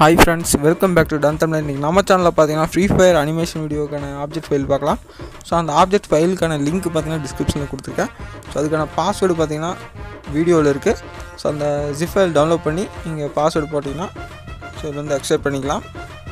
Hi friends welcome back to டன் தமிழ் இன்றைக்கி நம்ம சேனலில் பார்த்தீங்கன்னா ஃப்ரீ ஃபயர் அனிமேஷன் வீடியோக்கான ஆப்ஜெக்ட் ஃபைல் பார்க்கலாம் ஸோ அந்த ஆப்ஜெக்ட் ஃபைலுக்கான லிங்க் பார்த்தீங்கன்னா டிஸ்கிரிப்ஷனில் கொடுத்துருக்கேன் ஸோ அதுக்கான பாஸ்வேர்டு பார்த்தீங்கன்னா வீடியோவில் இருக்குது ஸோ அந்த ஜிப் ஃபைல் டவுன்லோட் பண்ணி நீங்கள் பாஸ்வேர்டு போட்டிங்கன்னா ஸோ இது வந்து அக்செப்ட் பண்ணிக்கலாம்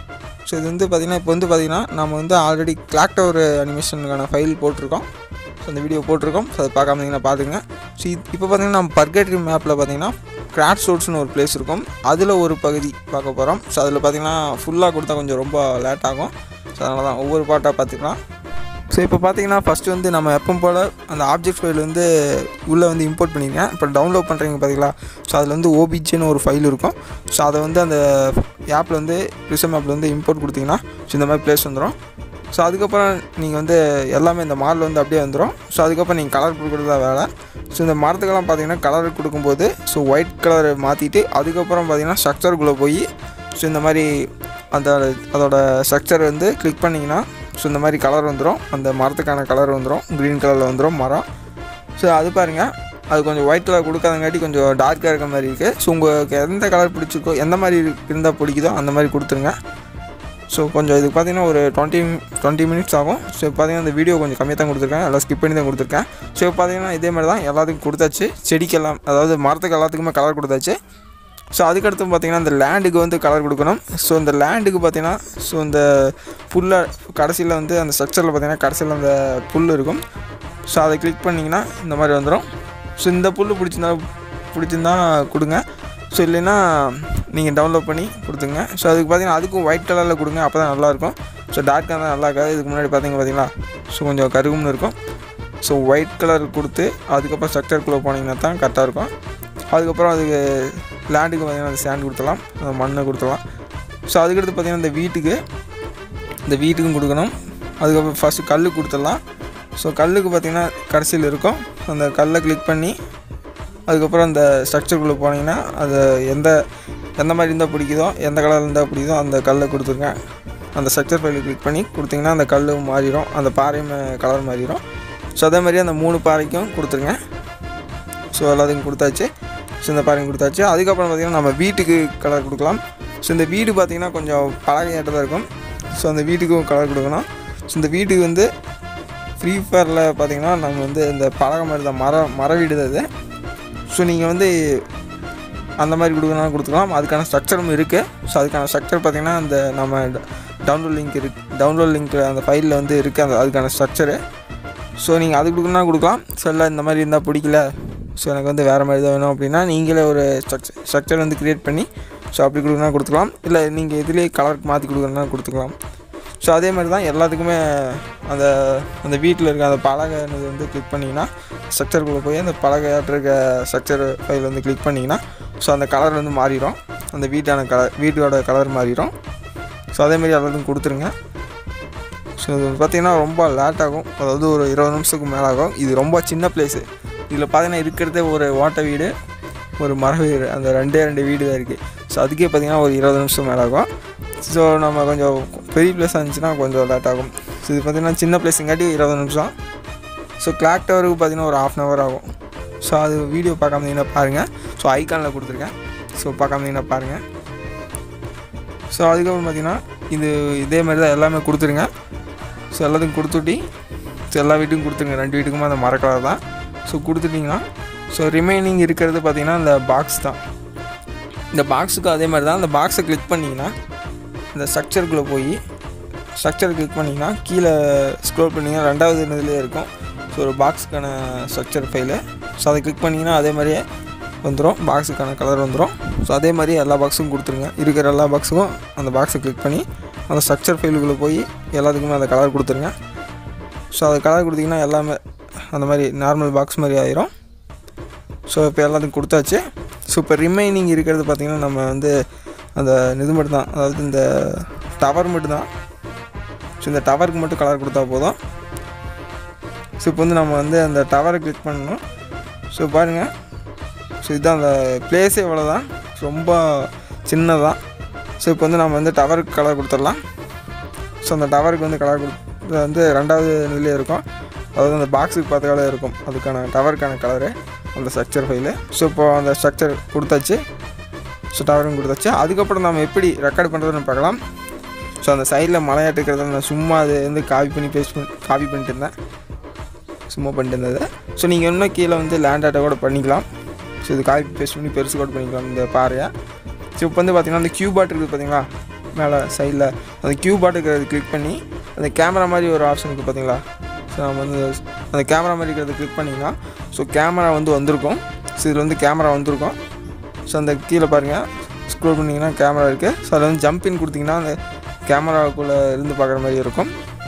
ஸோ இது வந்து பார்த்திங்கன்னா இப்போ வந்து பார்த்திங்கன்னா நம்ம வந்து ஆல்ரெடி கிளாக் டவர் அனிமேஷனுக்கான ஃபைல் போட்டிருக்கோம் ஸோ அந்த வீடியோ போட்டிருக்கோம் ஸோ அதை பார்க்காம இருந்தீங்கன்னா பார்த்துங்க ஸோ இப்போ பார்த்தீங்கன்னா நம்ம பர்கேட்ரி மேப்பில் பார்த்தீங்கன்னா கிராட் சோர்ஸ்னு ஒரு பிளேஸ் இருக்கும் அதில் ஒரு பகுதி பார்க்க போகிறோம் ஸோ அதில் பார்த்தீங்கன்னா ஃபுல்லாக கொடுத்தா கொஞ்சம் ரொம்ப லேட் ஆகும் ஸோ அதனால தான் ஒவ்வொரு பாட்டாக பார்த்துக்கலாம் ஸோ இப்போ பார்த்தீங்கன்னா ஃபஸ்ட்டு வந்து நம்ம எப்பவும் போல் அந்த ஆப்ஜெக்ட் ஃபைல் வந்து உள்ளே வந்து இம்போர்ட் பண்ணியிருக்கேன் இப்போ டவுன்லோட் பண்ணுறீங்க பார்த்தீங்களா ஸோ அதில் வந்து ஓபிஜின்னு ஒரு ஃபைல் இருக்கும் ஸோ அதை வந்து அந்த ஆப்பில் வந்து ரிசம் ஆப்பில் வந்து இம்போர்ட் கொடுத்தீங்கன்னா ஸோ இந்த மாதிரி பிளேஸ் வந்துடும் ஸோ அதுக்கப்புறம் நீங்கள் வந்து எல்லாமே இந்த மாடல் வந்து அப்படியே வந்துடும் ஸோ அதுக்கப்புறம் நீங்கள் கலர் கொடுக்குறதா வேலை ஸோ இந்த மரத்துக்கெல்லாம் பார்த்தீங்கன்னா கலர் கொடுக்கும்போது ஸோ ஒயிட் கலர் மாற்றிட்டு அதுக்கப்புறம் பார்த்தீங்கன்னா ஸ்ட்ரக்சருக்குள்ளே போய் ஸோ இந்த மாதிரி அந்த அதோட ஸ்ட்ரக்சர் வந்து கிளிக் பண்ணிங்கன்னா ஸோ இந்த மாதிரி கலர் வந்துடும் அந்த மரத்துக்கான கலர் வந்துடும் க்ரீன் கலரில் வந்துடும் மரம் ஸோ அது பாருங்கள் அது கொஞ்சம் ஒயிட் கலர் கொடுக்காதங்காட்டி கொஞ்சம் டார்க்காக இருக்க மாதிரி இருக்குது ஸோ உங்களுக்கு எந்த கலர் பிடிச்சிருக்கோ எந்த மாதிரி இருந்தால் பிடிக்குதோ அந்த மாதிரி கொடுத்துருங்க ஸோ கொஞ்சம் இதுக்கு பார்த்தீங்கன்னா ஒரு டுவெண்ட்டி டுவெண்ட்டி மினிட்ஸ் ஆகும் ஸோ இப்போ பார்த்தீங்கன்னா இந்த வீடியோ கொஞ்சம் கம்மியாக தான் கொடுத்துருக்கேன் எல்லாம் ஸ்கிப் பண்ணி தான் கொடுத்துருக்கேன் ஸோ இப்போ பார்த்தீங்கன்னா இதே மாதிரி தான் எல்லாத்துக்கும் கொடுத்தாச்சு செடிக்கெல்லாம் அதாவது மரத்துக்கு எல்லாத்துக்குமே கலர் கொடுத்தாச்சு ஸோ அதுக்கடுத்து பார்த்தீங்கன்னா இந்த லேண்டுக்கு வந்து கலர் கொடுக்கணும் ஸோ இந்த லேண்டுக்கு பார்த்தீங்கன்னா ஸோ இந்த புல்லை கடைசியில் வந்து அந்த ஸ்ட்ரக்சரில் பார்த்தீங்கன்னா கடைசியில் அந்த புல் இருக்கும் ஸோ அதை கிளிக் பண்ணிங்கன்னா இந்த மாதிரி வந்துடும் ஸோ இந்த புல் பிடிச்சிருந்தா பிடிச்சிருந்தா கொடுங்க ஸோ இல்லைன்னா நீங்கள் டவுன்லோட் பண்ணி கொடுத்துங்க ஸோ அதுக்கு பார்த்தீங்கன்னா அதுக்கும் ஒயிட் கலரில் கொடுங்க அப்போ தான் நல்லாயிருக்கும் ஸோ டார்க்காக தான் நல்லா இருக்காது இதுக்கு முன்னாடி பார்த்தீங்க பார்த்தீங்களா ஸோ கொஞ்சம் கருகும்னு இருக்கும் ஸோ ஒயிட் கலர் கொடுத்து அதுக்கப்புறம் ஸ்ட்ரக்சருக்குள்ளே போனீங்கன்னா தான் கரெக்டாக இருக்கும் அதுக்கப்புறம் அதுக்கு லேண்டுக்கு பார்த்தீங்கன்னா அந்த சேண்ட் கொடுத்துடலாம் அந்த மண்ணை கொடுத்துடலாம் ஸோ அதுக்கடுத்து பார்த்தீங்கன்னா இந்த வீட்டுக்கு இந்த வீட்டுக்கும் கொடுக்கணும் அதுக்கப்புறம் ஃபஸ்ட்டு கல் கொடுத்துடலாம் ஸோ கல்லுக்கு பார்த்தீங்கன்னா கடைசியில் இருக்கும் அந்த கல்லை கிளிக் பண்ணி அதுக்கப்புறம் அந்த ஸ்ட்ரக்சருக்குள்ளே போனீங்கன்னா அது எந்த எந்த மாதிரி இருந்தால் பிடிக்குதோ எந்த கலர் இருந்தால் பிடிக்குதோ அந்த கல்லை கொடுத்துருங்க அந்த ஸ்ட்ரக்சர் ஃபைலில் கிளிக் பண்ணி கொடுத்தீங்கன்னா அந்த கல் மாறிடும் அந்த பாறையும் கலர் மாறிடும் ஸோ அதே மாதிரி அந்த மூணு பாறைக்கும் கொடுத்துருங்க ஸோ எல்லாத்துக்கும் கொடுத்தாச்சு ஸோ இந்த பாறையும் கொடுத்தாச்சு அதுக்கப்புறம் பார்த்திங்கன்னா நம்ம வீட்டுக்கு கலர் கொடுக்கலாம் ஸோ இந்த வீடு பார்த்திங்கன்னா கொஞ்சம் பழகையாட்டதாக இருக்கும் ஸோ அந்த வீட்டுக்கும் கலர் கொடுக்கணும் ஸோ இந்த வீட்டுக்கு வந்து ஃப்ரீ ஃபயரில் பார்த்திங்கன்னா நம்ம வந்து இந்த பழக மாதிரி தான் மர மர வீடு தான் இது ஸோ நீங்கள் வந்து அந்த மாதிரி கொடுக்கணும் கொடுத்துக்கலாம் அதுக்கான ஸ்ட்ரக்சரும் இருக்குது ஸோ அதுக்கான ஸ்ட்ரக்சர் பார்த்திங்கன்னா அந்த நம்ம டவுன்லோட் லிங்க் இருக்கு டவுன்லோட் லிங்க் அந்த ஃபைலில் வந்து இருக்குது அந்த அதுக்கான ஸ்ட்ரக்சரு ஸோ நீங்கள் அது கொடுக்கணும்னா கொடுக்கலாம் ஸோ இல்லை இந்த மாதிரி இருந்தால் பிடிக்கல ஸோ எனக்கு வந்து வேறு மாதிரி தான் வேணும் அப்படின்னா நீங்களே ஒரு ஸ்ட்ரக்சர் ஸ்ட்ரக்சர் வந்து க்ரியேட் பண்ணி ஸோ அப்படி கொடுக்கணும்னா கொடுத்துக்கலாம் இல்லை நீங்கள் இதுலேயே கலருக்கு மாற்றி கொடுக்கணும்னா கொடுத்துக்கலாம் ஸோ அதே மாதிரி தான் எல்லாத்துக்குமே அந்த அந்த வீட்டில் இருக்க அந்த பலகைனது வந்து கிளிக் பண்ணிங்கன்னா ஸ்ட்ரக்சருக்குள்ளே போய் அந்த பலகையாட்டு இருக்க ஸ்ட்ரக்சர் ஃபைல் வந்து கிளிக் பண்ணிங்கன்னா ஸோ அந்த கலர் வந்து மாறிடும் அந்த வீட்டான கலர் வீட்டோட கலர் மாறிடும் ஸோ அதேமாரி எல்லாத்துக்கும் கொடுத்துருங்க ஸோ இது பார்த்திங்கன்னா ரொம்ப லேட் ஆகும் அதாவது ஒரு இருபது நிமிஷத்துக்கு மேலே ஆகும் இது ரொம்ப சின்ன பிளேஸு இதில் பார்த்தீங்கன்னா இருக்கிறதே ஒரு ஓட்டை வீடு ஒரு மர வீடு அந்த ரெண்டே ரெண்டு வீடு தான் இருக்குது ஸோ அதுக்கே பார்த்திங்கன்னா ஒரு இருபது நிமிஷம் மேலே ஆகும் ஸோ நம்ம கொஞ்சம் பெரிய பிளேஸாக இருந்துச்சுன்னா கொஞ்சம் லேட் ஆகும் ஸோ இது பார்த்திங்கன்னா சின்ன பிளேஸுங்காட்டி இருபது நிமிஷம் ஸோ கிளாக் டவருக்கு பார்த்திங்கன்னா ஒரு ஆஃப் அன் ஹவர் ஆகும் ஸோ அது வீடியோ பார்க்காம இருந்தீங்கன்னா பாருங்கள் ஸோ ஐக்கானில் கொடுத்துருக்கேன் ஸோ பார்க்காம இருந்தீங்கன்னா பாருங்கள் ஸோ அதுக்கப்புறம் பார்த்திங்கன்னா இது இதே மாதிரி தான் எல்லாமே கொடுத்துருங்க ஸோ எல்லாத்துக்கும் கொடுத்துட்டி ஸோ எல்லா வீட்டுக்கும் கொடுத்துருங்க ரெண்டு வீட்டுக்குமே அந்த மரக்கலர் தான் ஸோ கொடுத்துட்டிங்கன்னா ஸோ ரிமைனிங் இருக்கிறது பார்த்திங்கன்னா இந்த பாக்ஸ் தான் இந்த பாக்ஸுக்கு அதே மாதிரி தான் அந்த பாக்ஸை கிளிக் பண்ணிங்கன்னா இந்த ஸ்ட்ரக்சருக்குள்ளே போய் ஸ்ட்ரக்சர் கிளிக் பண்ணிங்கன்னா கீழே ஸ்க்ரோல் பண்ணிங்கன்னா ரெண்டாவது இதுலேயே இருக்கும் ஸோ ஒரு பாக்ஸுக்கான ஸ்ட்ரக்சர் ஃபைலு ஸோ அதை கிளிக் பண்ணிங்கன்னா அதே மாதிரியே வந்துடும் பாக்ஸுக்கான கலர் வந்துடும் ஸோ அதே மாதிரி எல்லா பாக்ஸுக்கும் கொடுத்துருங்க இருக்கிற எல்லா பாக்ஸுக்கும் அந்த பாக்ஸை கிளிக் பண்ணி அந்த ஸ்ட்ரக்சர் ஃபைலுக்குள்ளே போய் எல்லாத்துக்குமே அந்த கலர் கொடுத்துருங்க ஸோ அது கலர் கொடுத்திங்கன்னா எல்லாமே அந்த மாதிரி நார்மல் பாக்ஸ் மாதிரி ஆயிரும் ஸோ இப்போ எல்லாத்துக்கும் கொடுத்தாச்சு ஸோ இப்போ ரிமைனிங் இருக்கிறது பார்த்திங்கன்னா நம்ம வந்து அந்த இது மட்டும் தான் அதாவது இந்த டவர் மட்டும் தான் ஸோ இந்த டவருக்கு மட்டும் கலர் கொடுத்தா போதும் ஸோ இப்போ வந்து நம்ம வந்து அந்த டவரை கிளிக் பண்ணணும் ஸோ பாருங்கள் ஸோ இதுதான் அந்த பிளேஸே இவ்வளோ தான் ரொம்ப சின்னதான் ஸோ இப்போ வந்து நம்ம வந்து டவருக்கு கலர் கொடுத்துடலாம் ஸோ அந்த டவருக்கு வந்து கலர் கொடு வந்து ரெண்டாவது இதுலேயே இருக்கும் அதாவது அந்த பாக்ஸுக்கு பார்த்த கலர் இருக்கும் அதுக்கான டவருக்கான கலரு அந்த ஸ்ட்ரக்சர் ஃபைலு ஸோ இப்போ அந்த ஸ்ட்ரக்சர் கொடுத்தாச்சு ஸோ டவரும் கொடுத்தாச்சு அதுக்கப்புறம் நம்ம எப்படி ரெக்கார்ட் பண்ணுறதுன்னு பார்க்கலாம் ஸோ அந்த சைடில் மலையாட்டுக்கிறத நான் சும்மா அது வந்து காப்பி பண்ணி பேஸ்ட் பண்ணி காப்பி பண்ணிட்டு இருந்தேன் சும்மா பண்ணிட்டு இருந்தது ஸோ நீங்கள் இன்னும் கீழே வந்து லேண்ட் ஆட்டை கூட பண்ணிக்கலாம் ஸோ இது காப்பி பேஸ்ட் பண்ணி பெருசு கூட பண்ணிக்கலாம் இந்த பாறையை ஸோ இப்போ வந்து பார்த்திங்கன்னா அந்த கியூபாட் இருக்குது பார்த்தீங்களா மேலே சைடில் அந்த கியூபாட் இருக்கிறது கிளிக் பண்ணி அந்த கேமரா மாதிரி ஒரு ஆப்ஷன் இருக்குது பார்த்தீங்களா ஸோ நம்ம வந்து அந்த கேமரா மாதிரி இருக்கிறத கிளிக் பண்ணிங்கன்னா ஸோ கேமரா வந்து வந்திருக்கும் ஸோ இதில் வந்து கேமரா வந்திருக்கும் ஸோ அந்த கீழே பாருங்கள் ஸ்க்ரோல் பண்ணிங்கன்னா கேமரா இருக்குது ஸோ அதில் வந்து ஜம்ப் இன் கொடுத்தீங்கன்னா அந்த கேமராவுக்குள்ளே இருந்து பார்க்குற மாதிரி இருக்கும்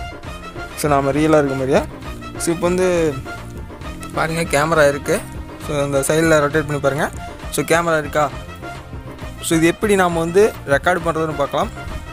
ஸோ நாம் ரியலாக இருக்க மாதிரியா ஸோ இப்போ வந்து பாருங்கள் கேமரா இருக்குது ஸோ அந்த சைடில் ரொட்டேட் பண்ணி பாருங்கள் ஸோ கேமரா இருக்கா ஸோ இது எப்படி நாம் வந்து ரெக்கார்ட் பண்ணுறதுன்னு பார்க்கலாம்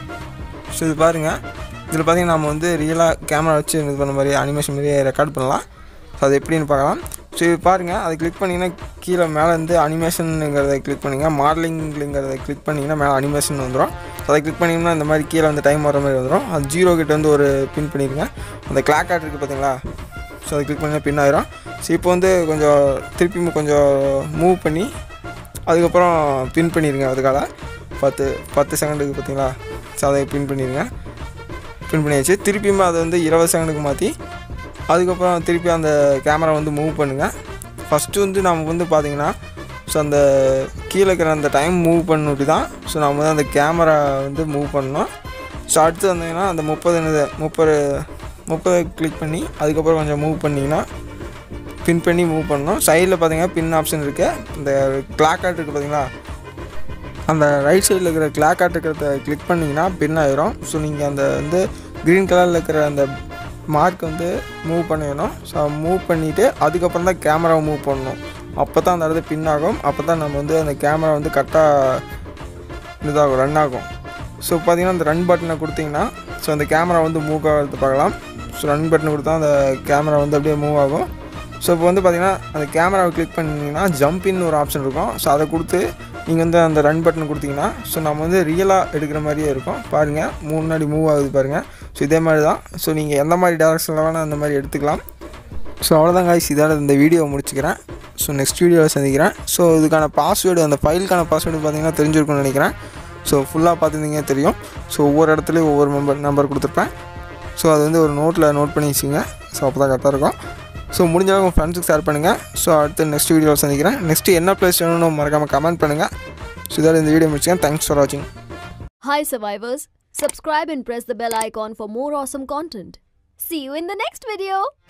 ஸோ இது பாருங்கள் இதில் பார்த்தீங்கன்னா நம்ம வந்து ரியலாக கேமரா வச்சு இது பண்ண மாதிரி அனிமேஷன் மாதிரி ரெக்கார்ட் பண்ணலாம் ஸோ அது எப்படின்னு பார்க்கலாம் ஸோ இது பாருங்கள் அதை கிளிக் பண்ணிங்கன்னா கீழே மேலே வந்து அனிமேஷனுங்கிறத கிளிக் பண்ணிங்க மாடலிங்கிறத கிளிக் பண்ணிங்கன்னா மேலே அனிமேஷன் வந்துடும் ஸோ அதை கிளிக் பண்ணிங்கன்னா இந்த மாதிரி கீழே வந்து டைம் வர மாதிரி வந்துடும் அது ஜீரோ கிட்ட வந்து ஒரு பின் பண்ணிடுங்க அந்த கிளாக் ஆட் இருக்குது பார்த்தீங்களா ஸோ அதை கிளிக் பண்ணால் பின் ஆயிரும் ஸோ இப்போ வந்து கொஞ்சம் திருப்பி கொஞ்சம் மூவ் பண்ணி அதுக்கப்புறம் பின் பண்ணிடுங்க அதுக்காக பத்து பத்து செகண்டுக்கு பார்த்தீங்களா ஸோ அதை பின் பண்ணிடுங்க பின் பண்ணியாச்சு திருப்பியும் அதை வந்து இருபது செகண்டுக்கு மாற்றி அதுக்கப்புறம் திருப்பி அந்த கேமரா வந்து மூவ் பண்ணுங்கள் ஃபஸ்ட்டு வந்து நமக்கு வந்து பார்த்தீங்கன்னா ஸோ அந்த கீழே இருக்கிற அந்த டைம் மூவ் பண்ணிட்டு தான் ஸோ நம்ம வந்து அந்த கேமரா வந்து மூவ் பண்ணணும் ஸோ அடுத்து வந்தீங்கன்னா அந்த முப்பது என்னது முப்பது முப்பது கிளிக் பண்ணி அதுக்கப்புறம் கொஞ்சம் மூவ் பண்ணிங்கன்னா பின் பண்ணி மூவ் பண்ணணும் சைடில் பார்த்தீங்கன்னா பின் ஆப்ஷன் இருக்குது இந்த கிளாக் ஆட் இருக்குது பார்த்தீங்களா அந்த ரைட் சைடில் இருக்கிற கிளாக் ஆட் இருக்கிறத கிளிக் பண்ணிங்கன்னா பின் ஆயிரும் ஸோ நீங்கள் அந்த வந்து க்ரீன் கலரில் இருக்கிற அந்த மார்க் வந்து மூவ் பண்ணிடணும் ஸோ மூவ் பண்ணிவிட்டு அதுக்கப்புறம் தான் கேமராவை மூவ் பண்ணணும் அப்போ தான் அந்த இடத்துல பின் ஆகும் அப்போ தான் நம்ம வந்து அந்த கேமரா வந்து கரெக்டாக இதாகும் ரன் ஆகும் ஸோ பார்த்தீங்கன்னா அந்த ரன் பட்டனை கொடுத்தீங்கன்னா ஸோ அந்த கேமரா வந்து மூவ் ஆகிறது பார்க்கலாம் ஸோ ரன் பட்டன் கொடுத்தா அந்த கேமரா வந்து அப்படியே மூவ் ஆகும் ஸோ இப்போ வந்து பார்த்தீங்கன்னா அந்த கேமராவை கிளிக் பண்ணிங்கன்னா ஜம்ப் இன் ஒரு ஆப்ஷன் இருக்கும் ஸோ அதை கொடுத்து நீங்கள் வந்து அந்த ரன் பட்டன் கொடுத்தீங்கன்னா ஸோ நம்ம வந்து ரியலாக எடுக்கிற மாதிரியே இருக்கும் பாருங்கள் முன்னாடி மூவ் ஆகுது பாருங்கள் ஸோ இதே மாதிரி தான் ஸோ நீங்கள் எந்த மாதிரி டேரக்ஷனில் வேணால் அந்த மாதிரி எடுத்துக்கலாம் ஸோ அவ்வளோதான் காய்ஸ் இதோட இந்த வீடியோ முடிச்சுக்கிறேன் ஸோ நெக்ஸ்ட் வீடியோவில் சந்திக்கிறேன் ஸோ இதுக்கான பாஸ்வேர்டு அந்த ஃபைலுக்கான பாஸ்வேர்டு பார்த்தீங்கன்னா தெரிஞ்சிருக்கும்னு நினைக்கிறேன் ஸோ ஃபுல்லாக பார்த்துருந்தீங்க தெரியும் ஸோ ஒவ்வொரு இடத்துலையும் ஒவ்வொரு மெம்பர் நம்பர் கொடுத்துருப்பேன் ஸோ அது வந்து ஒரு நோட்டில் நோட் பண்ணி வச்சுங்க ஸோ அப்போ தான் கரெக்டாக இருக்கும் ஸோ முடிஞ்சவங்க உங்கள் ஃப்ரெண்ட்ஸுக்கு ஷேர் பண்ணுங்கள் ஸோ அடுத்து நெக்ஸ்ட் வீடியோவில் சந்திக்கிறேன் நெக்ஸ்ட்டு என்ன ப்ளேஸ் வேணும்னு மறக்காமல் கமெண்ட் பண்ணுங்கள் ஸோ இதோட இந்த வீடியோ முடிச்சுக்கேன் தேங்க்ஸ் ஃபார் வாட்சிங் Hi survivors, subscribe and press the bell icon for more awesome content. See you in the next video.